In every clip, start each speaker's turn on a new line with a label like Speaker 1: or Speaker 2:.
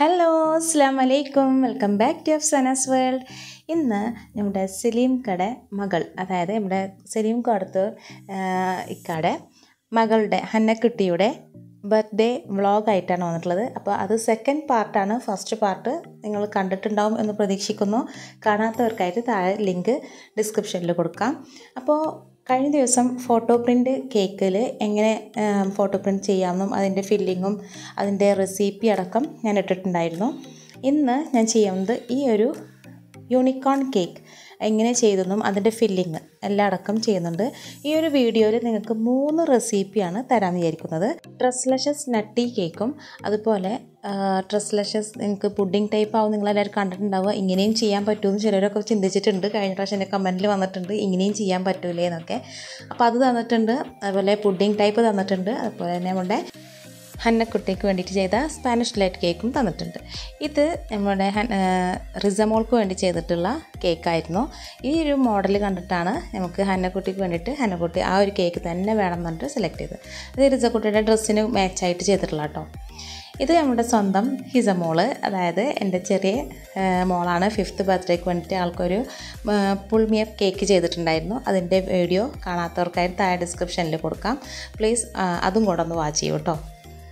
Speaker 1: hello അസ്സാം വലൈക്കും welcome back to Afsana's world ഇന്ന് നമ്മുടെ സലീം കട മകൾ അതായത് നമ്മുടെ സലീം കടത്ത് ഇക്കടെ മകളുടെ ഹന്നക്കുട്ടിയുടെ ബർത്ത്ഡേ വ്ളോഗായിട്ടാണ് വന്നിട്ടുള്ളത് അപ്പോൾ അത് സെക്കൻഡ് പാർട്ടാണ് ഫസ്റ്റ് പാർട്ട് നിങ്ങൾ കണ്ടിട്ടുണ്ടാവും എന്ന് പ്രതീക്ഷിക്കുന്നു കാണാത്തവർക്കായിട്ട് താഴെ ലിങ്ക് ഡിസ്ക്രിപ്ഷനിൽ കൊടുക്കാം അപ്പോൾ കഴിഞ്ഞ ദിവസം ഫോട്ടോ പ്രിൻ്റ് കേക്കിൽ എങ്ങനെ ഫോട്ടോ പ്രിൻ്റ് ചെയ്യാമെന്നും അതിൻ്റെ ഫില്ലിങ്ങും അതിൻ്റെ റെസിപ്പി അടക്കം ഞാൻ ഇട്ടിട്ടുണ്ടായിരുന്നു ഇന്ന് ഞാൻ ചെയ്യുന്നത് ഈ ഒരു യൂണിക്കോൺ കേക്ക് എങ്ങനെ ചെയ്തെന്നും അതിൻ്റെ ഫില്ലിങ് എല്ലാം അടക്കം ചെയ്യുന്നുണ്ട് ഈ ഒരു വീഡിയോയിൽ നിങ്ങൾക്ക് മൂന്ന് റെസിപ്പിയാണ് തരാൻ വിചാരിക്കുന്നത് ട്രസ്ലഷസ് നട്ടി കേക്കും അതുപോലെ ട്രസ്ലഷസ് നിങ്ങൾക്ക് പുഡിംഗ് ടൈപ്പ് ആവും നിങ്ങളെല്ലാവരും കണ്ടിട്ടുണ്ടാവുക ഇങ്ങനെയും ചെയ്യാൻ പറ്റുമെന്ന് ചിലരൊക്കെ ചിന്തിച്ചിട്ടുണ്ട് കഴിഞ്ഞ പ്രാവശ്യം എൻ്റെ കമൻറ്റിൽ വന്നിട്ടുണ്ട് ഇങ്ങനെയും ചെയ്യാൻ പറ്റൂലേ എന്നൊക്കെ അപ്പോൾ അത് തന്നിട്ടുണ്ട് അതുപോലെ പുഡിംഗ് ടൈപ്പ് തന്നിട്ടുണ്ട് അതുപോലെ തന്നെ നമ്മുടെ ഹന്നക്കുട്ടിക്ക് വേണ്ടിയിട്ട് ചെയ്ത സ്പാനിഷ് ലൈറ്റ് കേക്കും തന്നിട്ടുണ്ട് ഇത് നമ്മുടെ റിസമോൾക്ക് വേണ്ടി ചെയ്തിട്ടുള്ള കേക്കായിരുന്നു ഈ ഒരു മോഡൽ കണ്ടിട്ടാണ് നമുക്ക് ഹന്നക്കുട്ടിക്ക് വേണ്ടിയിട്ട് ഹന്നക്കുട്ടി ആ ഒരു കേക്ക് തന്നെ വേണം എന്ന് പറഞ്ഞിട്ട് സെലക്ട് ചെയ്തത് ഇത് റിസക്കുട്ടിയുടെ ഡ്രസ്സിന് മാച്ചായിട്ട് ചെയ്തിട്ടുള്ള കേട്ടോ ഇത് നമ്മുടെ സ്വന്തം ഹിസമോള് അതായത് എൻ്റെ ചെറിയ മോളാണ് ഫിഫ്ത്ത് ബർത്ത്ഡേക്ക് വേണ്ടിയിട്ട് ആൾക്കൊരു പുൾമിയപ്പ് കേക്ക് ചെയ്തിട്ടുണ്ടായിരുന്നു അതിൻ്റെ വീഡിയോ കാണാത്തവർക്കായിട്ട് താഴെ ഡിസ്ക്രിപ്ഷനിൽ കൊടുക്കാം പ്ലീസ് അതും കൂടെ ഒന്ന് വാച്ച് ചെയ്യൂ കേട്ടോ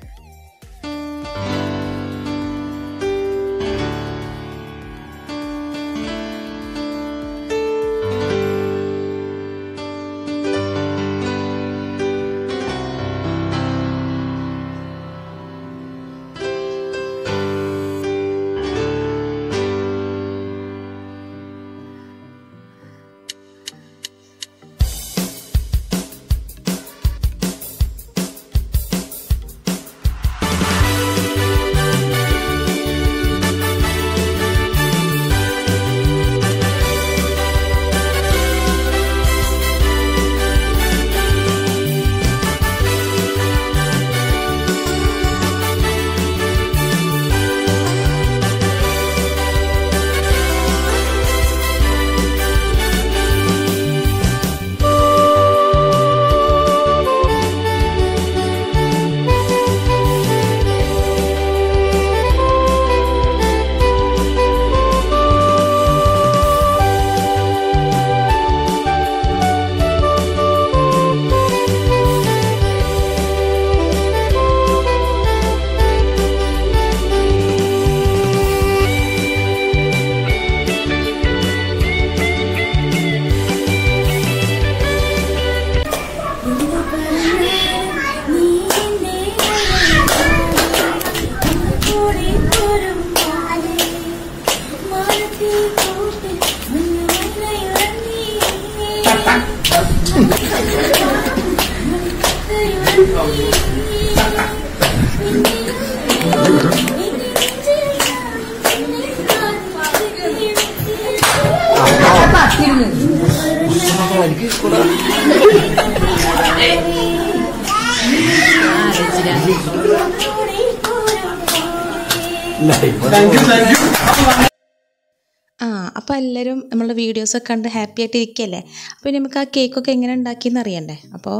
Speaker 1: ആ അപ്പോൾ എല്ലാവരും നമ്മളുടെ വീഡിയോസൊക്കെ കണ്ട് ഹാപ്പി ആയിട്ട് ഇരിക്കുകയല്ലേ അപ്പോൾ നമുക്ക് ആ കേക്കൊക്കെ എങ്ങനെ ഉണ്ടാക്കിയെന്ന് അറിയണ്ടേ അപ്പോൾ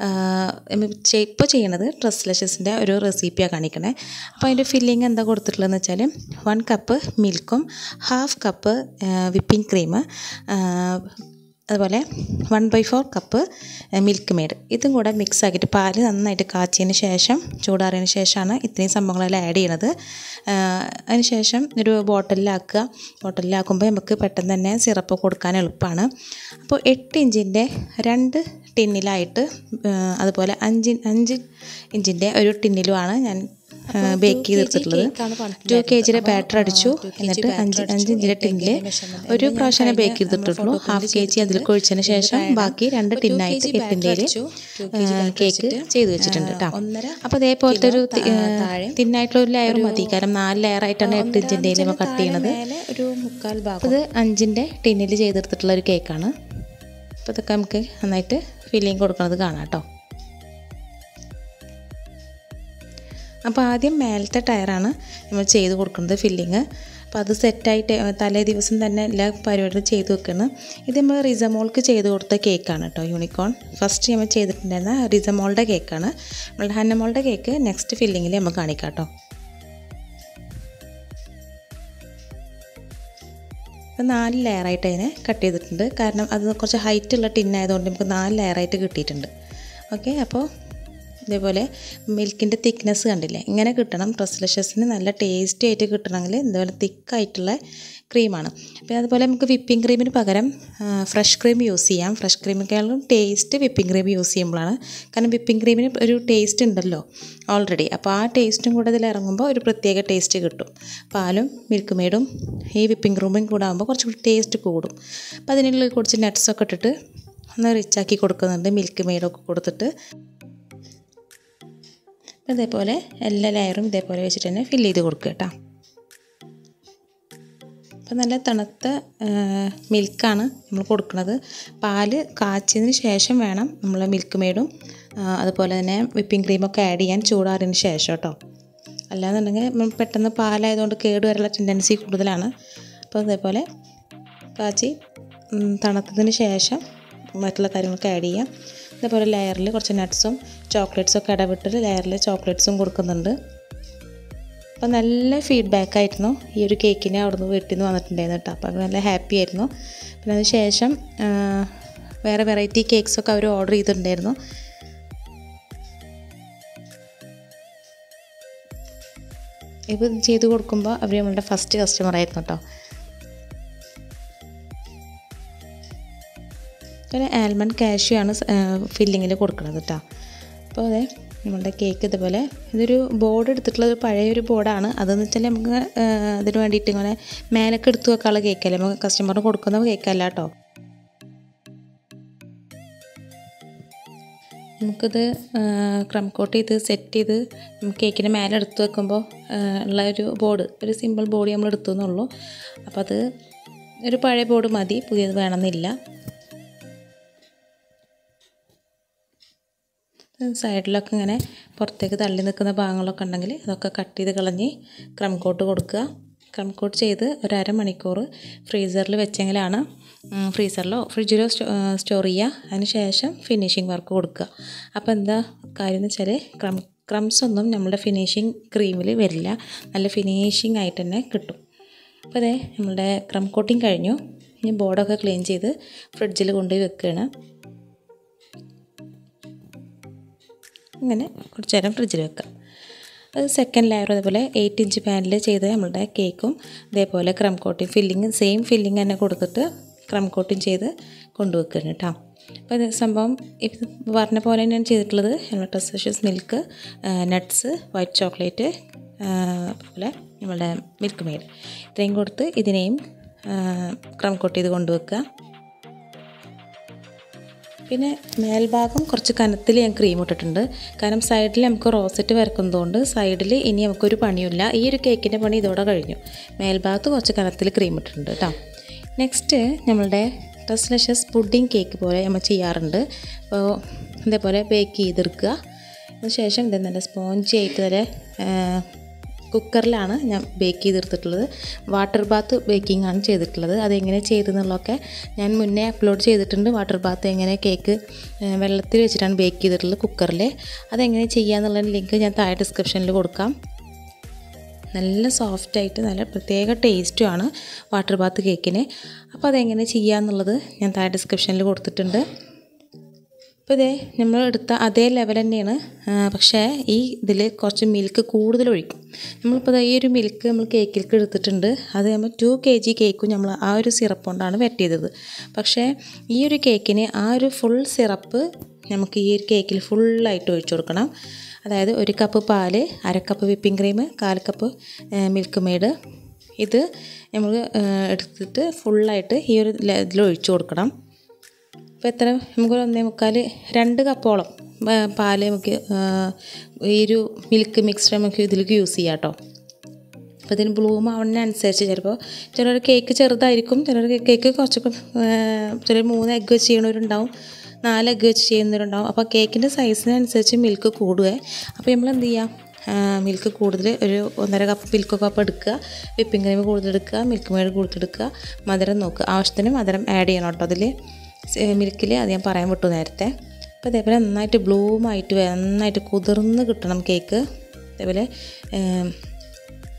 Speaker 1: ഇപ്പോൾ ചെയ്യണത് ട്രസ്ലഷസിൻ്റെ ഒരു റെസിപ്പിയാണ് കാണിക്കണേ അപ്പോൾ അതിൻ്റെ ഫില്ലിങ് എന്താ കൊടുത്തിട്ടുള്ളതെന്ന് വെച്ചാൽ വൺ കപ്പ് മിൽക്കും ഹാഫ് കപ്പ് വിപ്പിംഗ് ക്രീം അതുപോലെ one by four cup Milkmaid ഇതും കൂടെ മിക്സ് ആക്കിയിട്ട് പാല് നന്നായിട്ട് കാച്ചിയതിന് ശേഷം ചൂടാറിയതിന് ശേഷമാണ് ഇത്രയും സംഭവങ്ങളെല്ലാം ആഡ് ചെയ്യണത് അതിന് ശേഷം ഒരു ബോട്ടലിലാക്കുക ബോട്ടലിലാക്കുമ്പോൾ നമുക്ക് പെട്ടെന്ന് തന്നെ സിറപ്പ് കൊടുക്കാൻ എളുപ്പമാണ് അപ്പോൾ എട്ട് ഇഞ്ചിൻ്റെ രണ്ട് ടിന്നിലായിട്ട് അതുപോലെ അഞ്ച് അഞ്ച് ഇഞ്ചിൻ്റെ ഒരു ടിന്നിലുമാണ് ഞാൻ ബേക്ക് ചെയ്തെടുത്തിട്ടുള്ളത് ടു കെ ജിയുടെ ബാറ്റർ അടിച്ചു എന്നിട്ട് അഞ്ച് അഞ്ച് ഇഞ്ചിൻ്റെ ടിന്നിൽ ഒരു പ്രാവശ്യം ബേക്ക് ചെയ്തിട്ടുള്ളൂ ഹാഫ് കെ ജി അതിൽ കൊഴിച്ചതിന് ശേഷം ബാക്കി രണ്ട് ടിന്നായിട്ട് എട്ടിൻ്റെ കേക്ക് ചെയ്ത് വെച്ചിട്ടുണ്ട് കേട്ടോ അപ്പോൾ അതേപോലത്തെ ഒരു തിന്നായിട്ടുള്ള ഒരു ലെയർ മതി കാരണം നാല് ലെയർ ആയിട്ടാണ് എട്ട് ഇഞ്ചിൻ്റെ നമ്മൾ കട്ട് ചെയ്യണത്
Speaker 2: ഒരു മുക്കാൽ ഭാഗം
Speaker 1: ഇത് അഞ്ചിൻ്റെ ടിന്നിൽ ചെയ്തെടുത്തിട്ടുള്ള ഒരു കേക്കാണ് അപ്പോൾ ഇതൊക്കെ നമുക്ക് നന്നായിട്ട് ഫില്ലിങ് കൊടുക്കുന്നത് കാണാം കേട്ടോ അപ്പോൾ ആദ്യം മേലത്തെ ടയറാണ് നമ്മൾ ചെയ്ത് കൊടുക്കുന്നത് ഫില്ലിങ് അപ്പോൾ അത് സെറ്റായിട്ട് തലേ ദിവസം തന്നെ എല്ലാ പരിപാടികളും ചെയ്ത് വെക്കണം ഇത് നമ്മൾ റിസമോൾക്ക് ചെയ്ത് കൊടുത്ത കേക്കാണ് കേട്ടോ യൂണിക്കോൺ ഫസ്റ്റ് നമ്മൾ ചെയ്തിട്ടുണ്ടായിരുന്ന റിസമോളുടെ കേക്കാണ് നമ്മളുടെ ഹന്നമോളുടെ കേക്ക് നെക്സ്റ്റ് ഫില്ലിങ്ങിൽ നമ്മൾ കാണിക്കാം കേട്ടോ അപ്പോൾ നാല് ലെയറായിട്ട് അതിനെ കട്ട് ചെയ്തിട്ടുണ്ട് കാരണം അത് കുറച്ച് ഹൈറ്റുള്ള ടിന്നായതുകൊണ്ട് നമുക്ക് നാല് ലെയറായിട്ട് കിട്ടിയിട്ടുണ്ട് ഓക്കെ അപ്പോൾ ഇതേപോലെ മിൽക്കിൻ്റെ തിക്നെസ് കണ്ടില്ലേ ഇങ്ങനെ കിട്ടണം ട്രസ്ലഷസിന് നല്ല ടേസ്റ്റി ആയിട്ട് കിട്ടണമെങ്കിൽ ഇതേപോലെ തിക്കായിട്ടുള്ള ക്രീമാണ് പിന്നെ അതുപോലെ നമുക്ക് വിപ്പിംഗ് ക്രീമിന് പകരം ഫ്രഷ് ക്രീം യൂസ് ചെയ്യാം ഫ്രഷ് ക്രീമിനേക്കാളും ടേസ്റ്റ് വിപ്പിംഗ് ക്രീം യൂസ് ചെയ്യുമ്പോഴാണ് കാരണം വിപ്പിംഗ് ക്രീമിന് ഒരു ടേസ്റ്റ് ഉണ്ടല്ലോ ഓൾറെഡി അപ്പോൾ ആ ടേസ്റ്റും കൂടെ ഇതിൽ ഇറങ്ങുമ്പോൾ ഒരു പ്രത്യേക ടേസ്റ്റ് കിട്ടും പാലും മിൽക്ക് മെയ്ഡും ഈ വിപ്പിംഗ് ക്രീമും കൂടെ ആകുമ്പോൾ കുറച്ചുകൂടി ടേസ്റ്റ് കൂടും അപ്പോൾ അതിനുള്ളിൽ കുറച്ച് നട്ട്സൊക്കെ ഇട്ടിട്ട് ഒന്ന് റിച്ചാക്കി കൊടുക്കുന്നുണ്ട് മിൽക്ക് മെയ്ഡൊക്കെ കൊടുത്തിട്ട് ഇതേപോലെ എല്ലാ ലെയറും ഇതേപോലെ വെച്ചിട്ട് തന്നെ ഫില്ല് ചെയ്ത് കൊടുക്കുക കേട്ടോ അപ്പം നല്ല തണുത്ത മിൽക്കാണ് നമ്മൾ കൊടുക്കുന്നത് പാല് കാച്ചിയതിന് ശേഷം വേണം നമ്മൾ മിൽക്ക് മെയ്ഡും അതുപോലെ തന്നെ വിപ്പിംഗ് ക്രീമൊക്കെ ആഡ് ചെയ്യാൻ ചൂടാറിയതിന് ശേഷം കേട്ടോ അല്ലാന്നുണ്ടെങ്കിൽ പെട്ടെന്ന് പാലായതുകൊണ്ട് കേട് വരാനുള്ള ടെൻഡൻസി കൂടുതലാണ് അപ്പോൾ അതേപോലെ കാച്ചി തണുത്തതിന് ശേഷം മറ്റുള്ള കാര്യങ്ങളൊക്കെ ആഡ് ചെയ്യാം ഇതേപോലെ ലെയറിൽ കുറച്ച് നട്ട്സും ചോക്ലേറ്റ്സും ഒക്കെ ഇടവിട്ടിട്ട് ലെയറിൽ ചോക്ലേറ്റ്സും കൊടുക്കുന്നുണ്ട് അപ്പോൾ നല്ല ഫീഡ്ബാക്ക് ആയിരുന്നു ഈ ഒരു കേക്കിനെ അവിടുന്ന് വീട്ടിൽ നിന്ന് വന്നിട്ടുണ്ടായിരുന്നു കേട്ടോ അപ്പോൾ നല്ല ഹാപ്പി ആയിരുന്നു പിന്നെ അതിന് ശേഷം വേറെ വെറൈറ്റി കേക്ക്സൊക്കെ അവർ ഓർഡർ ചെയ്തിട്ടുണ്ടായിരുന്നു ഇപ്പോൾ ചെയ്ത് കൊടുക്കുമ്പോൾ അവർ നമ്മളുടെ ഫസ്റ്റ് കസ്റ്റമർ ആയിരുന്നു കേട്ടോ ഒരു ആൽമണ്ട് കാഷ്യൂ ആണ് ഫില്ലിങ്ങിൽ കൊടുക്കുന്നത് കേട്ടോ അപ്പോൾ അതെ നമ്മുടെ കേക്ക് ഇതുപോലെ ഇതൊരു ബോർഡ് എടുത്തിട്ടുള്ള ഒരു പഴയ ഒരു ബോർഡാണ് അതെന്ന് വെച്ചാൽ നമുക്ക് അതിന് വേണ്ടിയിട്ട് ഇങ്ങനെ മേലൊക്കെ എടുത്തു വെക്കാനുള്ള കേക്കല്ലേ നമുക്ക് കസ്റ്റമറിന് കൊടുക്കുന്ന കേക്കല്ല കേട്ടോ നമുക്കിത് ക്രം കോട്ട് ചെയ്ത് സെറ്റ് ചെയ്ത് കേക്കിൻ്റെ മേലെ എടുത്ത് വെക്കുമ്പോൾ ഉള്ള ഒരു ബോർഡ് ഒരു സിമ്പിൾ ബോഡി നമ്മൾ എടുത്തു എന്നുള്ളൂ അപ്പോൾ അത് ഒരു പഴയ ബോർഡ് മതി പുതിയത് വേണമെന്നില്ല സൈഡിലൊക്കെ ഇങ്ങനെ പുറത്തേക്ക് തള്ളി നിൽക്കുന്ന ഭാഗങ്ങളൊക്കെ ഉണ്ടെങ്കിൽ അതൊക്കെ കട്ട് ചെയ്ത് കളഞ്ഞ് ക്രം കോട്ട് കൊടുക്കുക ക്രം കോട്ട് ചെയ്ത് ഒരു അരമണിക്കൂർ ഫ്രീസറിൽ വെച്ചെങ്കിലാണ് ഫ്രീസറിലോ ഫ്രിഡ്ജിലോ സ്റ്റോർ ചെയ്യുക അതിന് ശേഷം ഫിനിഷിങ് വർക്ക് കൊടുക്കുക അപ്പോൾ എന്താ കാര്യം എന്ന് വെച്ചാൽ ക്രം ക്രംസ് ഒന്നും നമ്മുടെ ഫിനിഷിങ് ക്രീമിൽ വരില്ല നല്ല ഫിനിഷിങ് ആയിട്ട് തന്നെ കിട്ടും അപ്പോൾ അതെ നമ്മളുടെ ക്രം കോട്ടിങ് കഴിഞ്ഞു ഇനി ബോർഡൊക്കെ ക്ലീൻ ചെയ്ത് ഫ്രിഡ്ജിൽ കൊണ്ടുപോയി വെക്കുകയാണ് ഇങ്ങനെ കുറച്ച് നേരം ഫ്രിഡ്ജിൽ വെക്കാം അത് സെക്കൻഡ് ലെയർ അതേപോലെ എയ്റ്റ് ഇഞ്ച് പാനിൽ ചെയ്ത് നമ്മളുടെ കേക്കും ഇതേപോലെ crumb coating filling same filling തന്നെ കൊടുത്തിട്ട് ക്രം കോട്ടിങ് ചെയ്ത് കൊണ്ടുവെക്കുകയാണ് കേട്ടോ അപ്പോൾ ഇത് സംഭവം ഇത് പറഞ്ഞ പോലെ തന്നെയാണ് ചെയ്തിട്ടുള്ളത് നമ്മുടെ ടെസ്റ്റഷ്യസ് മിൽക്ക് നട്ട്സ് വൈറ്റ് ചോക്ലേറ്റ് അതുപോലെ നമ്മളുടെ മിൽക്ക് മെയ്ഡ് ഇത്രയും കൊടുത്ത് ഇതിനെയും ക്രം കോട്ട് ചെയ്ത് കൊണ്ടുവെക്കുക പിന്നെ മേൽഭാഗം കുറച്ച് കനത്തിൽ ഞാൻ ക്രീം ഇട്ടിട്ടുണ്ട് കാരണം സൈഡിൽ നമുക്ക് റോസറ്റ് വരക്കുന്നതുകൊണ്ട് സൈഡിൽ ഇനി നമുക്കൊരു പണിയില്ല ഈ ഒരു കേക്കിൻ്റെ പണി ഇതോടെ കഴിഞ്ഞു മേൽഭാഗത്ത് കുറച്ച് കനത്തിൽ ക്രീം ഇട്ടിട്ടുണ്ട് കേട്ടോ നെക്സ്റ്റ് നമ്മളുടെ ടസ്ലഷസ് പുഡിംഗ് കേക്ക് പോലെ നമ്മൾ ചെയ്യാറുണ്ട് അപ്പോൾ ഇതേപോലെ ബേക്ക് ചെയ്തെടുക്കുക അതിനുശേഷം ഇത് നല്ല സ്പോഞ്ചി ആയിട്ട് നല്ല കുക്കറിലാണ് ഞാൻ ബേക്ക് ചെയ്തെടുത്തിട്ടുള്ളത് വാട്ടർ ബാത്ത് ബേക്കിംഗ് ആണ് ചെയ്തിട്ടുള്ളത് അതെങ്ങനെ ചെയ്തെന്നുള്ളതൊക്കെ ഞാൻ മുന്നേ അപ്ലോഡ് ചെയ്തിട്ടുണ്ട് വാട്ടർ ബാത്ത് എങ്ങനെ കേക്ക് വെള്ളത്തിൽ വെച്ചിട്ടാണ് ബേക്ക് ചെയ്തിട്ടുള്ളത് കുക്കറിൽ അതെങ്ങനെ ചെയ്യാന്നുള്ള ലിങ്ക് ഞാൻ താഴെ ഡിസ്ക്രിപ്ഷനിൽ കൊടുക്കാം നല്ല സോഫ്റ്റായിട്ട് നല്ല പ്രത്യേക ടേസ്റ്റുമാണ് വാട്ടർ ബാത്ത് കേക്കിന് അപ്പോൾ അതെങ്ങനെ ചെയ്യാന്നുള്ളത് ഞാൻ താഴെ ഡിസ്ക്രിപ്ഷനിൽ കൊടുത്തിട്ടുണ്ട് അപ്പോൾ ഇതേ നമ്മൾ എടുത്ത അതേ ലെവൽ തന്നെയാണ് പക്ഷേ ഈ ഇതിൽ കുറച്ച് മിൽക്ക് കൂടുതൽ ഒഴിക്കും നമ്മളിപ്പോൾ ഈ ഒരു മിൽക്ക് നമ്മൾ കേക്കിലേക്ക് എടുത്തിട്ടുണ്ട് അത് നമ്മൾ ടു കെ ജി കേക്കും നമ്മൾ ആ ഒരു സിറപ്പ് കൊണ്ടാണ് വെറ്റ് ചെയ്തത് പക്ഷേ ഈ ഒരു കേക്കിന് ആ ഒരു ഫുൾ സിറപ്പ് നമുക്ക് ഈ ഒരു കേക്കിൽ ഫുള്ളായിട്ട് ഒഴിച്ചു കൊടുക്കണം അതായത് ഒരു കപ്പ് പാല് അര കപ്പ് വിപ്പിംഗ് ക്രീം കാൽ കപ്പ് മിൽക്ക് മെയ്ഡ് ഇത് നമ്മൾ എടുത്തിട്ട് ഫുള്ളായിട്ട് ഈ ഒരു ഇതിൽ ഒഴിച്ചു കൊടുക്കണം അപ്പോൾ എത്ര നമുക്കൊരു ഒന്നേ മുക്കാൽ രണ്ട് കപ്പോളം പാല് നമുക്ക് ഈ ഒരു മിൽക്ക് മിക്സ്ഡ് നമുക്ക് ഇതിലേക്ക് യൂസ് ചെയ്യാം കേട്ടോ അപ്പോൾ ഇതിന് ബ്ലൂം ആവുന്നതിനനുസരിച്ച് ചിലപ്പോൾ ചിലർ കേക്ക് ചെറുതായിരിക്കും ചിലർ കേക്ക് കുറച്ചൊക്കെ ചിലർ മൂന്ന് എഗ്ഗ് വെച്ച് ചെയ്യണവരുണ്ടാവും നാല് എഗ്ഗ് വെച്ച് ചെയ്യുന്നവരുണ്ടാവും അപ്പോൾ കേക്കിൻ്റെ സൈസിനനുസരിച്ച് മിൽക്ക് കൂടുകയെ അപ്പോൾ നമ്മൾ എന്ത് ചെയ്യാം മിൽക്ക് കൂടുതൽ ഒരു ഒന്നര കപ്പ് മിൽക്ക് കപ്പ് എടുക്കുക വിപ്പിംഗ് ക്രീം കൂടുതൽ എടുക്കുക മിൽക്ക് മേഡ് കൂടുതൽ എടുക്കുക മധുരം നോക്കുക ആവശ്യത്തിന് മധുരം ആഡ് ചെയ്യണം കേട്ടോ അതിൽ മിൽക്കിൽ അത് ഞാൻ പറയാൻ വിട്ടു നേരത്തെ അപ്പോൾ അതേപോലെ നന്നായിട്ട് ബ്ലൂമായിട്ട് നന്നായിട്ട് കുതിർന്ന് കിട്ടണം കേക്ക് അതേപോലെ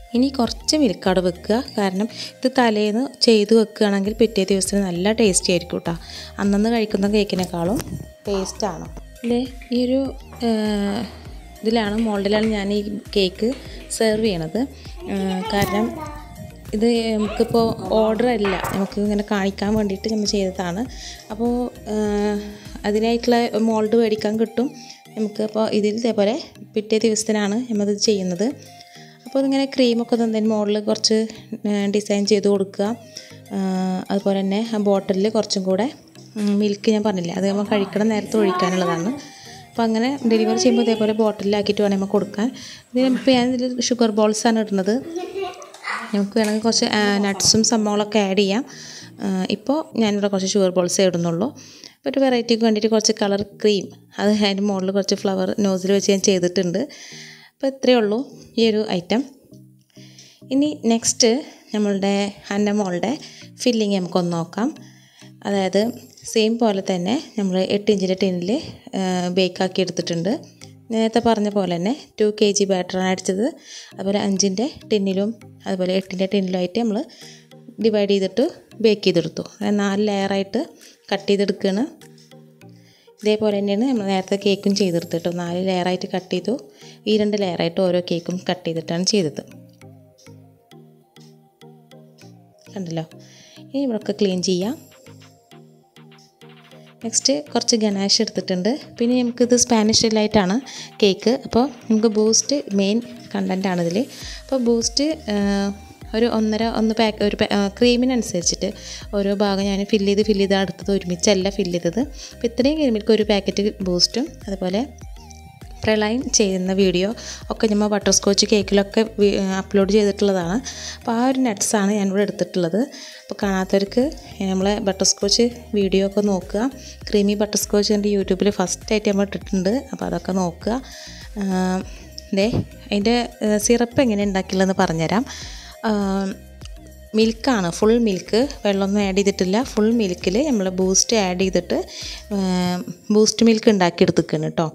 Speaker 1: ഇനി കുറച്ച് മിൽക്കാട് വെക്കുക കാരണം ഇത് തലേന്ന് ചെയ്ത് വെക്കുകയാണെങ്കിൽ പിറ്റേ ദിവസത്തിന് നല്ല ടേസ്റ്റി ആയിരിക്കും കേട്ടോ അന്നന്ന് കഴിക്കുന്ന കേക്കിനേക്കാളും ടേസ്റ്റാണ് അല്ലേ ഈ ഒരു ആ, ഇതിലാണ് മോൾഡിലാണ് ഞാൻ ഈ കേക്ക് സെർവ് ചെയ്യണത് ആ, കാരണം ഇത് നമുക്കിപ്പോൾ ഓർഡർ അല്ല നമുക്ക് ഇങ്ങനെ കാണിക്കാൻ വേണ്ടിയിട്ട് നമ്മൾ ചെയ്തതാണ് അപ്പോൾ ആ, അതിനായിട്ടുള്ള മോൾഡ് മേടിക്കാൻ കിട്ടും നമുക്ക് അപ്പോൾ ഇതിൽ ഇതേപോലെ പിറ്റേ ദിവസത്തിനാണ് നമ്മളിത് ചെയ്യുന്നത് അപ്പോൾ ഇതിങ്ങനെ ക്രീമൊക്കെ തന്നതിന് മുകളിൽ കുറച്ച് ഡിസൈൻ ചെയ്ത് കൊടുക്കുക ആ, അതുപോലെ തന്നെ ആ ബോട്ടിലിൽ കുറച്ചും കൂടെ മിൽക്ക് ഞാൻ പറഞ്ഞില്ലേ അത് നമ്മൾ കഴിക്കണ നേരത്തെ ഒഴിക്കാനുള്ളതാണ് അപ്പോൾ അങ്ങനെ ഡെലിവറി ചെയ്യുമ്പോൾ ഇതേപോലെ ബോട്ടിലാക്കിയിട്ട് വേണം നമ്മൾ കൊടുക്കാൻ ഇതിന് ഇപ്പോൾ ഞാൻ ഇതിൽ ഷുഗർ ബോൾസാണ് ഇടുന്നത് നമുക്ക് വേണമെങ്കിൽ കുറച്ച് നട്ട്സും സംഭവങ്ങളൊക്കെ ആഡ് ചെയ്യാം ആ, ഇപ്പോൾ ഞാനിവിടെ കുറച്ച് ഷുഗർ ബോൾസേ ഇടുന്നുള്ളൂ അപ്പോൾ ഒരു വെറൈറ്റിക്ക് വേണ്ടിയിട്ട് കുറച്ച് കളർ ക്രീം അത് അതിൻ്റെ മുകളിൽ കുറച്ച് ഫ്ലവർ നോസിൽ വെച്ച് ഞാൻ ചെയ്തിട്ടുണ്ട് അപ്പോൾ ഇത്രയേ ഉള്ളൂ ഈ ഒരു ഐറ്റം ഇനി നെക്സ്റ്റ് നമ്മളുടെ അന്നമോളുടെ ഫില്ലിങ് നമുക്കൊന്ന് നോക്കാം അതായത് സെയിം പോലെ തന്നെ നമ്മൾ എട്ട് ഇഞ്ചിൻ്റെ ടിന്നിൽ ബേക്കാക്കി എടുത്തിട്ടുണ്ട് നേരത്തെ പറഞ്ഞ പോലെ തന്നെ ടു കെ ജി ബാറ്ററാണ് അടിച്ചത് അതുപോലെ അഞ്ചിൻ്റെ ടിന്നിലും അതുപോലെ എട്ടിൻ്റെ ടിന്നിലുമായിട്ട് നമ്മൾ ഡിവൈഡ് ചെയ്തിട്ട് ബേക്ക് ചെയ്തെടുത്തു അതായത് നാല് ലെയറായിട്ട് കട്ട് ചെയ്തെടുക്കുകയാണ് ഇതേപോലെ തന്നെയാണ് നമ്മൾ നേരത്തെ കേക്കും ചെയ്തെടുത്തിട്ട് നാല് ലെയറായിട്ട് കട്ട് ചെയ്തു ഈ രണ്ട് ലെയറായിട്ട് ഓരോ കേക്കും കട്ട് ചെയ്തിട്ടാണ് ചെയ്തത് കണ്ടല്ലോ ഇനി ഇവിടെയൊക്കെ ക്ലീൻ ചെയ്യാം നെക്സ്റ്റ് കുറച്ച് ഗനാഷ് എടുത്തിട്ടുണ്ട് പിന്നെ നമുക്കിത് സ്പാനിഷ് സ്റ്റൈലായിട്ടാണ് കേക്ക് അപ്പോൾ നമുക്ക് ബൂസ്റ്റ് മെയിൻ കണ്ടൻറ്റാണ് ഇതിൽ അപ്പോൾ ബൂസ്റ്റ് ഒരു ഒന്നര ഒന്ന് പാക്ക് ഒരു ക്രീമിനനുസരിച്ചിട്ട് ഓരോ ഭാഗം ഞാൻ ഫില്ല് ചെയ്ത് ഫില്ല് ചെയ്ത് അടുത്തത് ഒരുമിച്ചല്ല ഫില്ല് ചെയ്തത് അപ്പോൾ ഇത്രയും ക്രീമിൽക്ക് ഒരു പാക്കറ്റ് ബൂസ്റ്റും അതുപോലെ പ്രളയം ചെയ്യുന്ന വീഡിയോ ഒക്കെ നമ്മൾ ബട്ടർ സ്കോച്ച് കേക്കിലൊക്കെ അപ്ലോഡ് ചെയ്തിട്ടുള്ളതാണ് അപ്പോൾ ആ ഒരു നട്ട്സാണ് ഞാനിവിടെ എടുത്തിട്ടുള്ളത് അപ്പോൾ കാണാത്തവർക്ക് നമ്മളെ ബട്ടർ സ്കോച്ച് വീഡിയോ ഒക്കെ നോക്കുക ക്രീമി ബട്ടർ സ്കോച്ച് എൻ്റെ യൂട്യൂബിൽ ഫസ്റ്റായിട്ട് നമ്മൾ ഇട്ടിട്ടുണ്ട് അപ്പോൾ അതൊക്കെ നോക്കുക ദേ അതിൻ്റെ സിറപ്പ് എങ്ങനെ ഉണ്ടാക്കിയുള്ളതെന്ന് പറഞ്ഞുതരാം മിൽക്കാണ് ഫുൾ മിൽക്ക് വെള്ളമൊന്നും ആഡ് ചെയ്തിട്ടില്ല ഫുൾ മിൽക്കിൽ നമ്മൾ ബൂസ്റ്റ് ആഡ് ചെയ്തിട്ട് ബൂസ്റ്റ് മിൽക്ക് ഉണ്ടാക്കിയെടുത്തിരിക്കുകയാണ് കേട്ടോ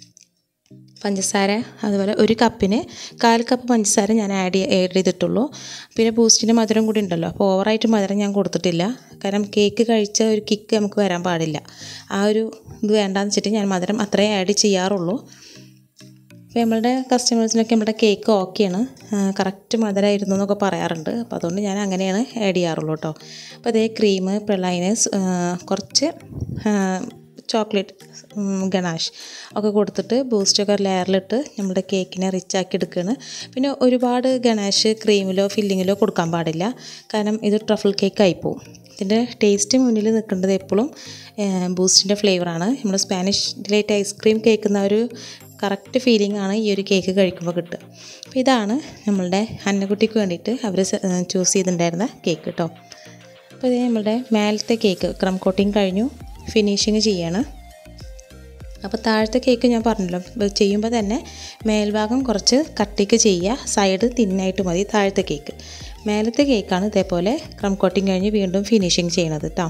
Speaker 1: പഞ്ചസാര അതുപോലെ ഒരു കപ്പിന് കാൽ കപ്പ് പഞ്ചസാര ഞാൻ ആഡ് ആഡ് ചെയ്തിട്ടുള്ളൂ പിന്നെ ബൂസ്റ്റിൻ്റെ മധുരം കൂടി ഉണ്ടല്ലോ അപ്പോൾ ഓവറായിട്ട് മധുരം ഞാൻ കൊടുത്തിട്ടില്ല കാരണം കേക്ക് കഴിച്ച ഒരു കിക്ക് നമുക്ക് വരാൻ പാടില്ല ആ ഒരു ഇത് വേണ്ടാന്ന് വെച്ചിട്ട് ഞാൻ മധുരം അത്രേ ആഡ് ചെയ്യാറുള്ളൂ അപ്പോൾ നമ്മളുടെ കസ്റ്റമേഴ്സിനൊക്കെ നമ്മുടെ കേക്ക് ഓക്കെയാണ് കറക്റ്റ് മധുരമായിരുന്നു എന്നൊക്കെ പറയാറുണ്ട് അപ്പോൾ അതുകൊണ്ട് ഞാൻ അങ്ങനെയാണ് ആഡ് ചെയ്യാറുള്ളൂ കേട്ടോ അപ്പോൾ അതേ ക്രീം പ്രളൈനസ് കുറച്ച് ചോക്ലേറ്റ് ഗണാഷ് ഒക്കെ കൊടുത്തിട്ട് ബൂസ്റ്റൊക്കെ ലെയറിലിട്ട് നമ്മുടെ കേക്കിനെ റിച്ച് ആക്കി എടുക്കുകയാണ് പിന്നെ ഒരുപാട് ഗണാഷ് ക്രീമിലോ ഫില്ലിങ്ങിലോ കൊടുക്കാൻ പാടില്ല കാരണം ഇത് ട്രഫിൾ കേക്ക് ആയിപ്പോവും ഇതിൻ്റെ ടേസ്റ്റ് മുന്നിൽ നിൽക്കേണ്ടത് എപ്പോഴും ബൂസ്റ്റിൻ്റെ ഫ്ലേവറാണ് നമ്മൾ സ്പാനിഷ് ഡിലൈറ്റ് ഐസ്ക്രീം കേൾക്കുന്ന ഒരു കറക്റ്റ് ഫീലിംഗ് ആണ് ഈ ഒരു കേക്ക് കഴിക്കുമ്പോൾ കിട്ടുക അപ്പോൾ ഇതാണ് നമ്മളുടെ അന്നക്കുട്ടിക്ക് വേണ്ടിയിട്ട് അവർ ചൂസ് ചെയ്തിട്ടുണ്ടായിരുന്ന കേക്ക് കേട്ടോ അപ്പോൾ ഇത് നമ്മളുടെ മേലത്തെ കേക്ക് ക്രം കോട്ടിങ് കഴിഞ്ഞു ഫിനിഷിങ് ചെയ്യാണ് അപ്പോൾ താഴത്തെ കേക്ക് ഞാൻ പറഞ്ഞല്ലോ ചെയ്യുമ്പോൾ തന്നെ മേൽഭാഗം കുറച്ച് കട്ടിക്ക് ചെയ്യുക സൈഡ് തിന്നായിട്ട് മതി താഴത്തെ കേക്ക് മേലത്തെ കേക്കാണ് ഇതേപോലെ ക്രം കോട്ടിങ് കഴിഞ്ഞ് വീണ്ടും ഫിനിഷിങ് ചെയ്യണത് കേട്ടോ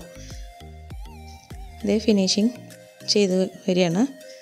Speaker 1: ഇതേ ഫിനിഷിങ് ചെയ്ത് വരികയാണ്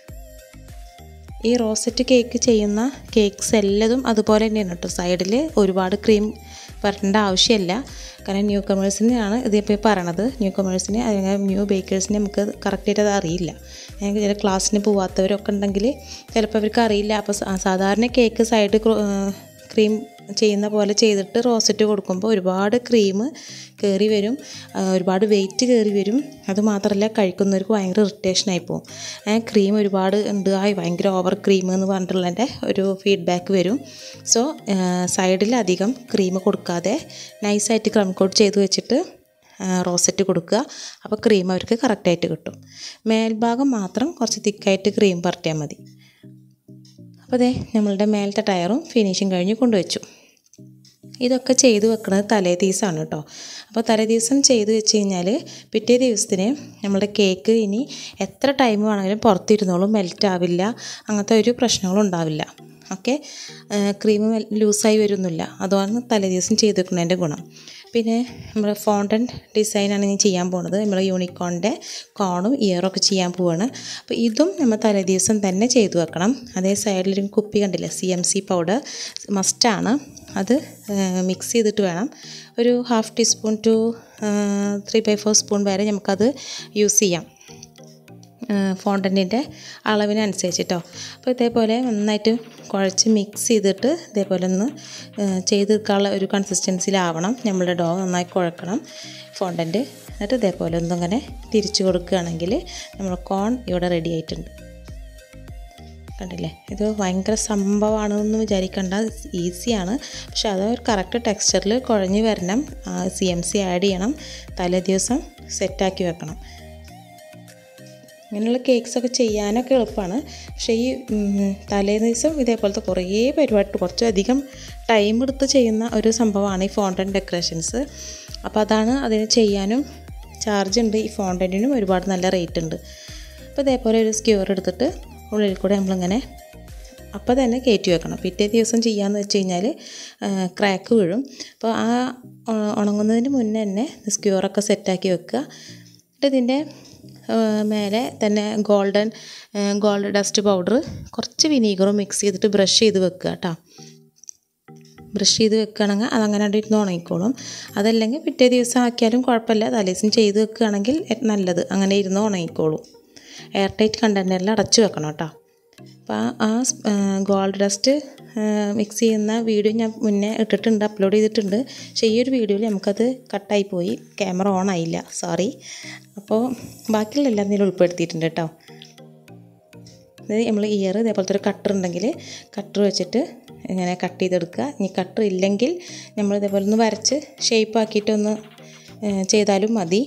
Speaker 1: ഈ റോസറ്റ് കേക്ക് ചെയ്യുന്ന കേക്ക്സ് എല്ലാതും അതുപോലെ തന്നെയാണ് കേട്ടോ സൈഡിൽ ഒരുപാട് ക്രീം വരേണ്ട ആവശ്യമില്ല കാരണം ന്യൂ കമേഴ്സിനാണ് ഇതിപ്പോൾ പറയണത് ന്യൂ കമേഴ്സിന് അല്ലെങ്കിൽ ന്യൂ ബേക്കേഴ്സിന് നമുക്ക് കറക്റ്റായിട്ട് അത് അറിയില്ല ഞങ്ങൾക്ക് ചില ക്ലാസ്സിന് പോവാത്തവരൊക്കെ ഉണ്ടെങ്കിൽ ചിലപ്പോൾ അവർക്ക് അറിയില്ല അപ്പോൾ സാധാരണ കേക്ക് സൈഡ് ക്രീം ചെയ്യുന്ന പോലെ ചെയ്തിട്ട് റോസറ്റ് കൊടുക്കുമ്പോൾ ഒരുപാട് ക്രീം കയറി വരും ഒരുപാട് വെയിറ്റ് കയറി വരും അതുമാത്രമല്ല കഴിക്കുന്നവർക്ക് ഭയങ്കര ഇറിറ്റേഷനായി പോകും ക്രീം ഒരുപാട് ഉണ്ട് ആയി ഭയങ്കര ഓവർ ക്രീം എന്ന് പറഞ്ഞിട്ടുള്ളതിൻ്റെ ഒരു ഫീഡ്ബാക്ക് വരും സോ സൈഡിൽ അധികം ക്രീം കൊടുക്കാതെ നൈസായിട്ട് ക്രം കോട്ട് ചെയ്ത് വെച്ചിട്ട് റോസറ്റ് കൊടുക്കുക അപ്പോൾ ക്രീം അവർക്ക് കറക്റ്റായിട്ട് കിട്ടും മേൽഭാഗം മാത്രം കുറച്ച് തിക്കായിട്ട് ക്രീം പരട്ടിയാൽ മതി അപ്പോൾ അതെ നമ്മളുടെ മേലത്തെ ടയറും ഫിനിഷിങ് കഴിഞ്ഞ് കൊണ്ടുവച്ചു ഇതൊക്കെ ചെയ്തു വെക്കുന്നത് തലേ ദിവസമാണ് കേട്ടോ അപ്പോൾ തലേ ദിവസം ചെയ്തു വെച്ച് കഴിഞ്ഞാൽ പിറ്റേ ദിവസത്തിന് നമ്മുടെ കേക്ക് ഇനി എത്ര ടൈം വേണമെങ്കിലും പുറത്തിരുന്നോളും മെൽറ്റ് ആവില്ല അങ്ങനത്തെ ഒരു പ്രശ്നങ്ങളും ഉണ്ടാവില്ല ഓക്കെ ക്രീം ലൂസായി വരുന്നില്ല അതാണ് തലേ ദിവസം ചെയ്ത് വെക്കുന്നതിൻ്റെ ഗുണം പിന്നെ നമ്മൾ ഫോണ്ടൻ ഡിസൈനാണ് ഞാൻ ചെയ്യാൻ പോകുന്നത് നമ്മൾ യൂണിക്കോണിൻ്റെ കോണും ഇയറും ഒക്കെ ചെയ്യാൻ പോവാണ് അപ്പോൾ ഇതും നമ്മൾ തലേ ദിവസം തന്നെ ചെയ്തു വെക്കണം അതേ സൈഡിലൊരു കുപ്പി കണ്ടില്ലേ സി എം സി പൗഡർ മസ്റ്റാണ് അത് മിക്സ് ചെയ്തിട്ട് വേണം ഒരു half teaspoon two three by four spoon വരെ നമുക്കത് യൂസ് ചെയ്യാം ഫോണ്ടൻറ്റിൻ്റെ അളവിനനുസരിച്ച് കേട്ടോ അപ്പോൾ ഇതേപോലെ നന്നായിട്ട് കുഴച്ച് മിക്സ് ചെയ്തിട്ട് ഇതേപോലെ ഒന്ന് ചെയ്തെടുക്കാനുള്ള ഒരു കൺസിസ്റ്റൻസിയിലാവണം നമ്മളുടെ ഡോ നന്നായി കുഴക്കണം ഫോണ്ടൻറ്റ് എന്നിട്ട് ഇതേപോലെ ഒന്നിങ്ങനെ തിരിച്ചു കൊടുക്കുകയാണെങ്കിൽ നമ്മുടെ കോൺ ഇവിടെ റെഡി ആയിട്ടുണ്ട് കണ്ടില്ലേ ഇത് ഭയങ്കര സംഭവമാണെന്ന് വിചാരിക്കേണ്ട ഈസിയാണ് പക്ഷെ അത് ഒരു കറക്റ്റ് ടെക്സ്ചറിൽ കുഴഞ്ഞ് വരണം സി എം സി ആഡ് ചെയ്യണം തലേ ദിവസം സെറ്റാക്കി വെക്കണം ഇങ്ങനെയുള്ള കേക്ക്സൊക്കെ ചെയ്യാനൊക്കെ എളുപ്പമാണ് പക്ഷേ ഈ തലേ ദിവസം ഇതേപോലത്തെ കുറേ പരിപാടി കുറച്ചധികം ടൈം എടുത്ത് ചെയ്യുന്ന ഒരു സംഭവമാണ് ഈ ഫോണ്ടൻ ഡെക്കറേഷൻസ് അപ്പോൾ അതാണ് അതിന് ചെയ്യാനും ചാർജ് ഉണ്ട് ഈ ഫോണ്ടൻറ്റിനും ഒരുപാട് നല്ല റേറ്റ് ഉണ്ട് അപ്പോൾ ഇതേപോലെ ഒരു സ്ക്യൂർ എടുത്തിട്ട് ഉള്ളിൽ കൂടെ നമ്മളിങ്ങനെ അപ്പോൾ തന്നെ കയറ്റി വെക്കണം പിറ്റേ ദിവസം ചെയ്യാമെന്ന് വെച്ച് കഴിഞ്ഞാൽ ക്രാക്ക് വീഴും അപ്പോൾ ആ ഉണങ്ങുന്നതിന് മുന്നേ തന്നെ സ്ക്യൂറൊക്കെ സെറ്റാക്കി വെക്കുക എന്നിട്ട് ഇതിൻ്റെ മേലെ തന്നെ ഗോൾഡൻ ഗോൾഡ് ഡസ്റ്റ് പൗഡർ കുറച്ച് വിനീഗറും മിക്സ് ചെയ്തിട്ട് ബ്രഷ് ചെയ്ത് വെക്കുക കേട്ടോ ബ്രഷ് ചെയ്ത് വെക്കുകയാണെങ്കിൽ അതങ്ങനെ അവിടെ ഇരുന്ന് ഉണങ്ങിക്കോളും അതല്ലെങ്കിൽ പിറ്റേ ദിവസം ആക്കിയാലും കുഴപ്പമില്ല തലേദിവസം ചെയ്ത് വെക്കുകയാണെങ്കിൽ നല്ലത് അങ്ങനെ ഇരുന്ന് ഉണങ്ങിക്കോളും എയർ ടൈറ്റ് കണ്ടെയ്നറിൽ അടച്ചു വെക്കണം കേട്ടോ അപ്പോൾ ആ ഗോൾഡ് ഡസ്റ്റ് മിക്സ് ചെയ്യുന്ന വീഡിയോ ഞാൻ മുന്നേ ഇട്ടിട്ടുണ്ട് അപ്ലോഡ് ചെയ്തിട്ടുണ്ട് പക്ഷേ ഈ ഒരു വീഡിയോയിൽ നമുക്കത് കട്ടായി പോയി ക്യാമറ ഓൺ ആയില്ല സോറി അപ്പോൾ ബാക്കിയുള്ള എല്ലാം ഇതിൽ ഉൾപ്പെടുത്തിയിട്ടുണ്ട് കേട്ടോ ഇത് നമ്മൾ ഇയർ ഇതേപോലത്തെ ഒരു കട്ടർ ഉണ്ടെങ്കിൽ കട്ടർ വെച്ചിട്ട് ഇങ്ങനെ കട്ട് ചെയ്തെടുക്കുക ഇനി കട്ടർ ഇല്ലെങ്കിൽ നമ്മൾ ഇതേപോലെ ഒന്ന് വരച്ച് ഷേപ്പ് ആക്കിയിട്ടൊന്ന് ചെയ്താലും മതി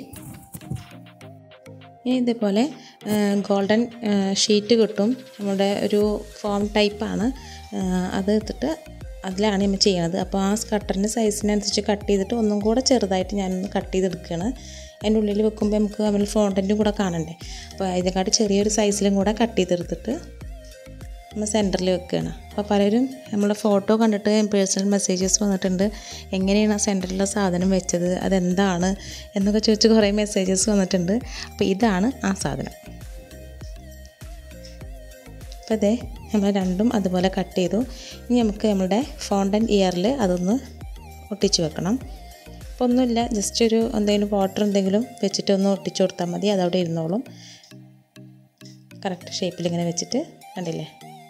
Speaker 1: ഇനി ഇതേപോലെ ഗോൾഡൻ ഷീറ്റ് കിട്ടും നമ്മുടെ ഒരു ഫോം ടൈപ്പാണ് അത് എടുത്തിട്ട് അതിലാണ് നമ്മൾ ചെയ്യണത് അപ്പോൾ ആ കട്ടറിൻ്റെ സൈസിനനുസരിച്ച് കട്ട് ചെയ്തിട്ട് ഒന്നും കൂടെ ചെറുതായിട്ട് ഞാനൊന്ന് കട്ട് ചെയ്തെടുക്കുകയാണ് അതിൻ്റെ ഉള്ളിൽ വെക്കുമ്പോൾ നമുക്ക് നമ്മൾ ഫോണ്ടൻറ്റും കൂടെ കാണണ്ടേ അപ്പോൾ ഇതിനെക്കാട്ട് ചെറിയൊരു സൈസിലും കൂടെ കട്ട് ചെയ്തെടുത്തിട്ട് നമ്മൾ സെൻറ്ററിൽ വെക്കുകയാണ് അപ്പോൾ പലരും നമ്മളെ ഫോട്ടോ കണ്ടിട്ട് പേഴ്സണൽ മെസ്സേജസ് വന്നിട്ടുണ്ട് എങ്ങനെയാണ് ആ സെൻറ്ററിലെ സാധനം വെച്ചത് അതെന്താണ് എന്നൊക്കെ ചോദിച്ച് കുറേ മെസ്സേജസ് വന്നിട്ടുണ്ട് അപ്പോൾ ഇതാണ് ആ സാധനം അപ്പോൾ ഇതേ നമ്മൾ രണ്ടും അതുപോലെ കട്ട് ചെയ്തു ഇനി നമുക്ക് നമ്മുടെ ഫോണ്ടൻ ഇയറിൽ അതൊന്ന് ഒട്ടിച്ച് വെക്കണം അപ്പോൾ ഒന്നുമില്ല ജസ്റ്റ് ഒരു എന്തെങ്കിലും വാട്ടർ എന്തെങ്കിലും വെച്ചിട്ട് ഒന്ന് ഒട്ടിച്ചു കൊടുത്താൽ മതി അതവിടെ ഇരുന്നോളും കറക്റ്റ് ഷേപ്പിൽ ഇങ്ങനെ വെച്ചിട്ട് കണ്ടില്ലേ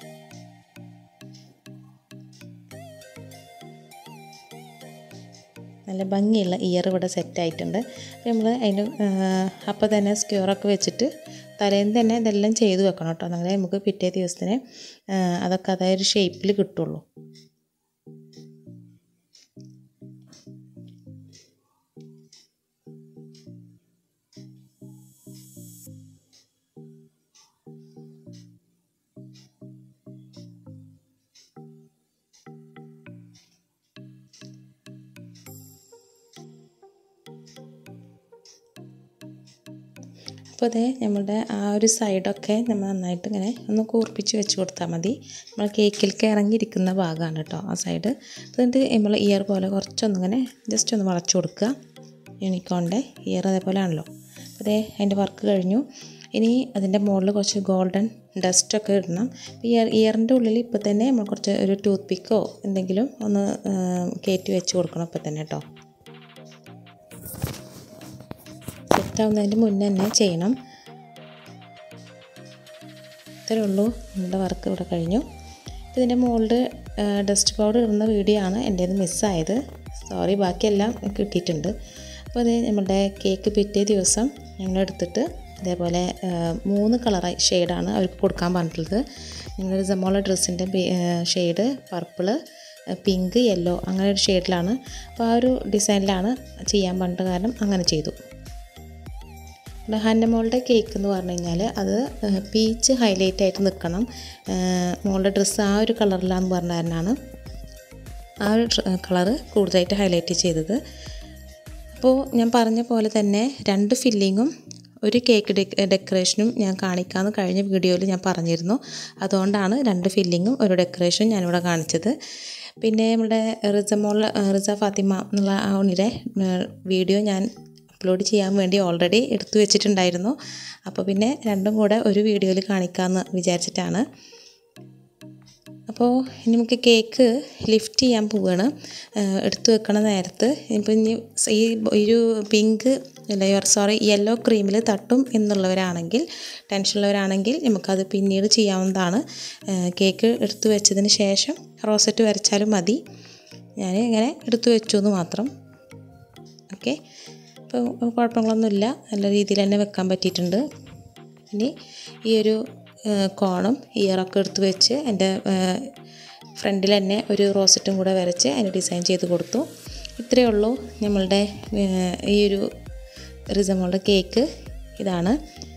Speaker 1: നല്ല ഭംഗിയുള്ള ഇയർ ഇവിടെ സെറ്റായിട്ടുണ്ട് അപ്പോൾ നമ്മൾ അതിന് അപ്പോൾ തന്നെ സ്ക്യൂറൊക്കെ വെച്ചിട്ട് തലേന്ന് തന്നെ ഇതെല്ലാം ചെയ്ത് വെക്കണം കേട്ടോ അങ്ങനെ നമുക്ക് പിറ്റേ ദിവസത്തിന് അതൊക്കെ അതായത് ഷേപ്പിൽ കിട്ടുള്ളൂ അപ്പോൾ അതേ നമ്മുടെ ആ ഒരു സൈഡൊക്കെ നമ്മൾ നന്നായിട്ട് ഇങ്ങനെ ഒന്ന് കൂർപ്പിച്ച് വെച്ച് കൊടുത്താൽ മതി നമ്മൾ കേക്കിലേക്ക് ഇറങ്ങിയിരിക്കുന്ന ഭാഗമാണ് കേട്ടോ ആ സൈഡ് എന്നിട്ട് നമ്മൾ ഇയർ പോലെ കുറച്ചൊന്നിങ്ങനെ ജസ്റ്റ് ഒന്ന് വളച്ചു കൊടുക്കുക യൂണിക്കോണിൻ്റെ ഇയർ അതേപോലെ ആണല്ലോ അപ്പോൾ അതേ അതിൻ്റെ വർക്ക് കഴിഞ്ഞു ഇനി അതിൻ്റെ മുകളിൽ കുറച്ച് ഗോൾഡൻ ഡസ്റ്റൊക്കെ ഇടണം ഇയർ ഇയറിൻ്റെ ഉള്ളിൽ ഇപ്പോൾ തന്നെ നമ്മൾ കുറച്ച് ഒരു ടൂത്ത് പിക്കോ എന്തെങ്കിലും ഒന്ന് കയറ്റി വെച്ച് കൊടുക്കണം ഇപ്പോൾ തന്നെ കേട്ടോ സെറ്റാവുന്നതിന് മുന്നേ തന്നെ ചെയ്യണം ഇത്രയേ ഉള്ളൂ നമ്മുടെ വർക്ക് ഇവിടെ കഴിഞ്ഞു ഇതിൻ്റെ മുകളിൽ ഡസ്റ്റ് പൗഡർ ഇടുന്ന വീഡിയോ ആണ് എൻ്റേത് മിസ്സായത് സോറി ബാക്കിയെല്ലാം കിട്ടിയിട്ടുണ്ട് അപ്പോൾ അത് നമ്മുടെ കേക്ക് പിറ്റേ ദിവസം ഞങ്ങൾ എടുത്തിട്ട് ഇതേപോലെ മൂന്ന് കളറായി ഷെയ്ഡാണ് അവർക്ക് കൊടുക്കാൻ പറഞ്ഞിട്ടുള്ളത് ഞങ്ങളുടെ ജമോള ഡ്രസ്സിൻ്റെ ഷെയ്ഡ് പർപ്പിള് പിങ്ക് യെല്ലോ അങ്ങനെ ഒരു ഷെയ്ഡിലാണ് അപ്പോൾ ആ ഒരു ഡിസൈനിലാണ് ചെയ്യാൻ പറഞ്ഞിട്ട് കാരണം അങ്ങനെ ചെയ്തു ഹന്നമോളുടെ കേക്ക് എന്ന് പറഞ്ഞു കഴിഞ്ഞാൽ അത് പീച്ച് ഹൈലൈറ്റ് ആയിട്ട് നിൽക്കണം മോളുടെ ഡ്രസ്സ് ആ ഒരു കളറിലാന്ന് പറഞ്ഞ കാരണമാണ് ആ ഒരു കളറ് കൂടുതലായിട്ട് ഹൈലൈറ്റ് ചെയ്തത് അപ്പോൾ ഞാൻ പറഞ്ഞ പോലെ തന്നെ രണ്ട് ഫില്ലിങ്ങും ഒരു കേക്ക് ഡെക്ക് ഡെക്കറേഷനും ഞാൻ കാണിക്കാമെന്ന് കഴിഞ്ഞ വീഡിയോയിൽ ഞാൻ പറഞ്ഞിരുന്നു അതുകൊണ്ടാണ് രണ്ട് ഫില്ലിങ്ങും ഒരു ഡെക്കറേഷനും ഞാനിവിടെ കാണിച്ചത് പിന്നെ നമ്മുടെ റിസമോൾ റിസ ഫാത്തിമ എന്നുള്ള ആ ഉണ്ണിയുടെ വീഡിയോ ഞാൻ അപ്ലോഡ് ചെയ്യാൻ വേണ്ടി ഓൾറെഡി എടുത്തു വെച്ചിട്ടുണ്ടായിരുന്നു അപ്പോൾ പിന്നെ രണ്ടും കൂടെ ഒരു വീഡിയോയിൽ കാണിക്കാമെന്ന് വിചാരിച്ചിട്ടാണ് അപ്പോൾ ഇനി നമുക്ക് കേക്ക് ലിഫ്റ്റ് ചെയ്യാൻ പോവുകയാണ് എടുത്തു വെക്കണ നേരത്ത് ഇപ്പോൾ ഇനി ഈ ഒരു പിങ്ക് അല്ല സോറി യെല്ലോ ക്രീമിൽ തട്ടും എന്നുള്ളവരാണെങ്കിൽ ടെൻഷനുള്ളവരാണെങ്കിൽ നമുക്കത് പിന്നീട് ചെയ്യാവുന്നതാണ് കേക്ക് എടുത്തു വെച്ചതിന് ശേഷം റോസറ്റ് വരച്ചാലും മതി ഞാൻ ഇങ്ങനെ എടുത്തു വെച്ചു എന്ന് മാത്രം ഓക്കെ അപ്പോൾ കുഴപ്പങ്ങളൊന്നുമില്ല നല്ല രീതിയിൽ തന്നെ വെക്കാൻ പറ്റിയിട്ടുണ്ട് ഇനി ഈ ഒരു കോണും ഇയറൊക്കെ എടുത്ത് വെച്ച് എൻ്റെ ഫ്രണ്ടിൽ തന്നെ ഒരു റോസറ്റും കൂടെ വരച്ച് അതിന് ഡിസൈൻ ചെയ്ത് കൊടുത്തു ഇത്രയേ ഉള്ളൂ നമ്മളുടെ ഈ ഒരു റിസമോളുടെ കേക്ക് ഇതാണ്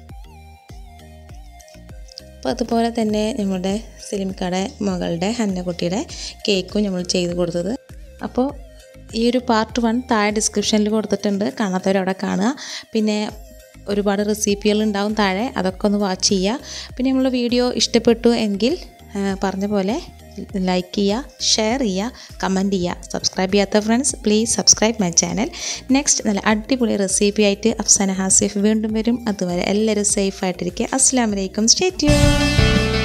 Speaker 1: അപ്പോൾ അതുപോലെ തന്നെ നമ്മുടെ സിലിംക്കയുടെ മകളുടെ ഹന്നക്കുട്ടിയുടെ കേക്കും നമ്മൾ ചെയ്ത് കൊടുത്തത് അപ്പോൾ ഈ ഒരു പാർട്ട് വൺ താഴെ ഡിസ്ക്രിപ്ഷനിൽ കൊടുത്തിട്ടുണ്ട് കാണാത്തവരവിടെ കാണുക പിന്നെ ഒരുപാട് റെസിപ്പികൾ ഉണ്ടാവും താഴെ അതൊക്കെ ഒന്ന് വാച്ച് ചെയ്യുക പിന്നെ നമ്മളെ വീഡിയോ ഇഷ്ടപ്പെട്ടു എങ്കിൽ പറഞ്ഞ പോലെ ലൈക്ക് ചെയ്യുക ഷെയർ ചെയ്യുക കമൻറ്റ് ചെയ്യുക സബ്സ്ക്രൈബ് ചെയ്യാത്ത friends please subscribe my channel next നല്ല അടിപൊളി റെസിപ്പി ആയിട്ട് അഫ്സാന ഹാസിഫ് വീണ്ടും വരും അതുവരെ എല്ലാവരും സേഫ് ആയിട്ടിരിക്കുക അസ്സാം വലൈക്കും സ്റ്റേ ട്യൂൺ